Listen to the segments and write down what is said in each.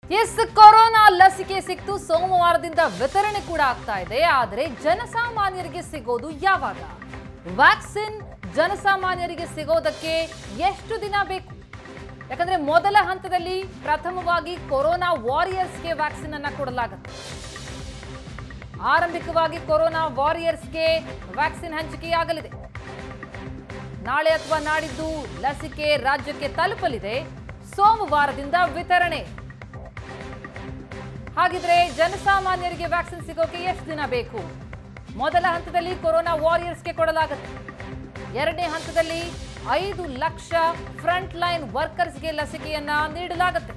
S corona ಲಸಿಕೆ ಸಿಕ್ತು ಸೋಮವಾರದಿಂದ ವಿತರಣೆ ಕೂಡ ಆಗ್ತಾ ಇದೆ ಆದರೆ ಜನಸಾಮಾನ್ಯರಿಗೆ ಸಿಗೋದು ಯಾವಾಗ ವ್ಯಾಕ್ಸಿನ್ ಜನಸಾಮಾನ್ಯರಿಗೆ ಸಿಗೋದಕ್ಕೆ ಎಷ್ಟು ದಿನ ಬೇಕು ಯಾಕಂದ್ರೆ ಮೊದಲ ಹಂತದಲ್ಲಿ ಪ್ರಥಮವಾಗಿ ಕೊರೋನಾ ವಾರಿಯರ್ಸ್ಗೆ ವ್ಯಾಕ್ಸಿನ್ ಅನ್ನ ಕೊಡಲಾಗುತ್ತೆ ಆರಂಭಿಕವಾಗಿ ಕೊರೋನಾ ವಾರಿಯರ್ಸ್ಗೆ ವ್ಯಾಕ್ಸಿನ್ ಹಂಚಿಕೆಯಾಗಲಿದೆ ನಾಳೆ ಅಥವಾ ನಾಡಿದ್ದು ಲಸಿಕೆ ರಾಜ್ಯಕ್ಕೆ ತಲುಪಲಿದೆ ಸೋಮವಾರದಿಂದ ವಿತರಣೆ ಹಾಗಿದ್ರೆ ಜನಸಾಮಾನ್ಯರಿಗೆ ವ್ಯಾಕ್ಸಿನ್ ಸಿಗೋಕೆ ಎಷ್ಟು ದಿನ ಬೇಕು ಮೊದಲ ಹಂತದಲ್ಲಿ ಕೊರೋನಾ ವಾರಿಯರ್ಸ್ಗೆ ಕೊಡಲಾಗುತ್ತೆ ಎರಡನೇ ಹಂತದಲ್ಲಿ ಐದು ಲಕ್ಷ ಫ್ರಂಟ್ ಲೈನ್ ವರ್ಕರ್ಸ್ಗೆ ಲಸಿಕೆಯನ್ನ ನೀಡಲಾಗುತ್ತೆ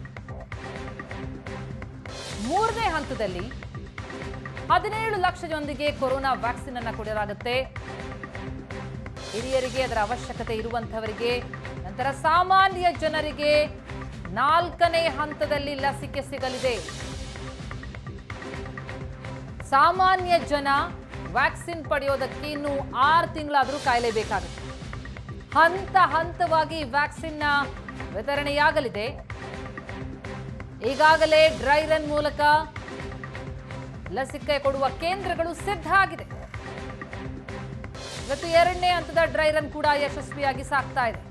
ಮೂರನೇ ಹಂತದಲ್ಲಿ ಹದಿನೇಳು ಲಕ್ಷದೊಂದಿಗೆ ಕೊರೋನಾ ವ್ಯಾಕ್ಸಿನ್ ಅನ್ನ ಕೊಡಲಾಗುತ್ತೆ ಹಿರಿಯರಿಗೆ ಅದರ ಅವಶ್ಯಕತೆ ಇರುವಂತವರಿಗೆ ನಂತರ ಸಾಮಾನ್ಯ ಜನರಿಗೆ ನಾಲ್ಕನೇ ಹಂತದಲ್ಲಿ ಲಸಿಕೆ ಸಿಗಲಿದೆ ಸಾಮಾನ್ಯ ಜನ ವ್ಯಾಕ್ಸಿನ್ ಪಡೆಯೋದಕ್ಕೆ ಇನ್ನು ಆರು ತಿಂಗಳಾದರೂ ಕಾಯಲೇಬೇಕಾಗುತ್ತೆ ಹಂತ ಹಂತವಾಗಿ ವ್ಯಾಕ್ಸಿನ್ನ ವಿತರಣೆಯಾಗಲಿದೆ ಈಗಾಗಲೇ ಡ್ರೈ ರನ್ ಮೂಲಕ ಲಸಿಕೆ ಕೊಡುವ ಕೇಂದ್ರಗಳು ಸಿದ್ಧ ಆಗಿದೆ ಇವತ್ತು ಎರಡನೇ ಹಂತದ ಡ್ರೈ ರನ್ ಕೂಡ ಯಶಸ್ವಿಯಾಗಿ ಸಾಗ್ತಾ ಇದೆ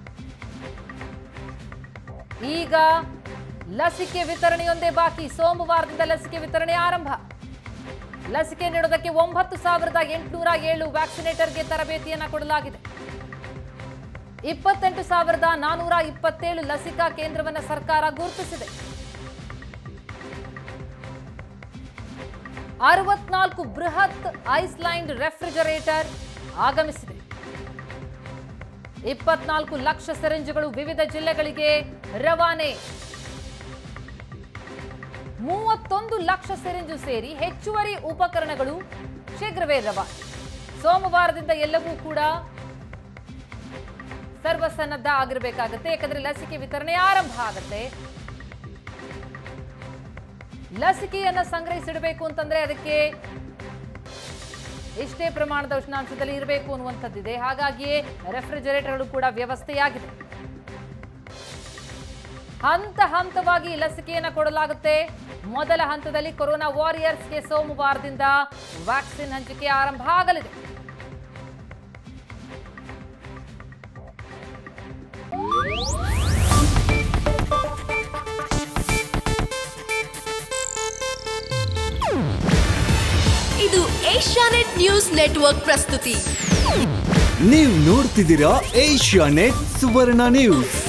ಈಗ ಲಸಿಕೆ ವಿತರಣೆಯೊಂದೇ ಬಾಕಿ ಸೋಮವಾರದಿಂದ ಲಸಿಕೆ ವಿತರಣೆ ಆರಂಭ ಲಸಿಕೆ ನೀಡೋದಕ್ಕೆ ಒಂಬತ್ತು ಸಾವಿರದ ಎಂಟುನೂರ ಏಳು ವ್ಯಾಕ್ಸಿನೇಟರ್ಗೆ ತರಬೇತಿಯನ್ನ ಕೊಡಲಾಗಿದೆ ಇಪ್ಪತ್ತೆಂಟು ಸಾವಿರದ ನಾನೂರ ಇಪ್ಪತ್ತೇಳು ಲಸಿಕಾ ಕೇಂದ್ರವನ್ನ ಸರ್ಕಾರ ಗುರುತಿಸಿದೆ ಅರವತ್ನಾಲ್ಕು ಬೃಹತ್ ಐಸ್ಲೈನ್ಡ್ ರೆಫ್ರಿಜರೇಟರ್ ಆಗಮಿಸಿದೆ ಇಪ್ಪತ್ನಾಲ್ಕು ಲಕ್ಷ ಸಿರಿಂಜ್ಗಳು ವಿವಿಧ ಜಿಲ್ಲೆಗಳಿಗೆ ರವಾನೆ ಮೂವತ್ತೊಂದು ಲಕ್ಷ ಸಿರಿಂಜು ಸೇರಿ ಹೆಚ್ಚುವರಿ ಉಪಕರಣಗಳು ಶೀಘ್ರವೇ ರವಾನೆ ಸೋಮವಾರದಿಂದ ಎಲ್ಲವೂ ಕೂಡ ಸರ್ವಸನ್ನದ್ಧ ಆಗಿರಬೇಕಾಗತ್ತೆ ಯಾಕಂದ್ರೆ ಲಸಿಕೆ ವಿತರಣೆ ಆರಂಭ ಆಗತ್ತೆ ಲಸಿಕೆಯನ್ನ ಸಂಗ್ರಹಿಸಿಡಬೇಕು ಅಂತಂದ್ರೆ ಅದಕ್ಕೆ ಎಷ್ಟೇ ಪ್ರಮಾಣದ ಉಷ್ಣಾಂಶದಲ್ಲಿ ಇರಬೇಕು ಅನ್ನುವಂಥದ್ದಿದೆ ಹಾಗಾಗಿಯೇ ರೆಫ್ರಿಜರೇಟರ್ಗಳು ಕೂಡ ವ್ಯವಸ್ಥೆಯಾಗಿದೆ ಹಂತ ಹಂತವಾಗಿ ಲಸಿಕೆಯನ್ನ ಕೊಡಲಾಗುತ್ತೆ ಮೊದಲ ಹಂತದಲ್ಲಿ ಕೊರೋನಾ ವಾರಿಯರ್ಸ್ಗೆ ಸೋಮವಾರದಿಂದ ವ್ಯಾಕ್ಸಿನ್ ಹಂಚಿಕೆ ಆರಂಭ ಆಗಲಿದೆ ಇದು ಏಷ್ಯಾನೆಟ್ ನ್ಯೂಸ್ ನೆಟ್ವರ್ಕ್ ಪ್ರಸ್ತುತಿ ನೀವು ನೋಡ್ತಿದ್ದೀರಾ ಏಷ್ಯಾ ನೆಟ್ ಸುವರ್ಣ ನ್ಯೂಸ್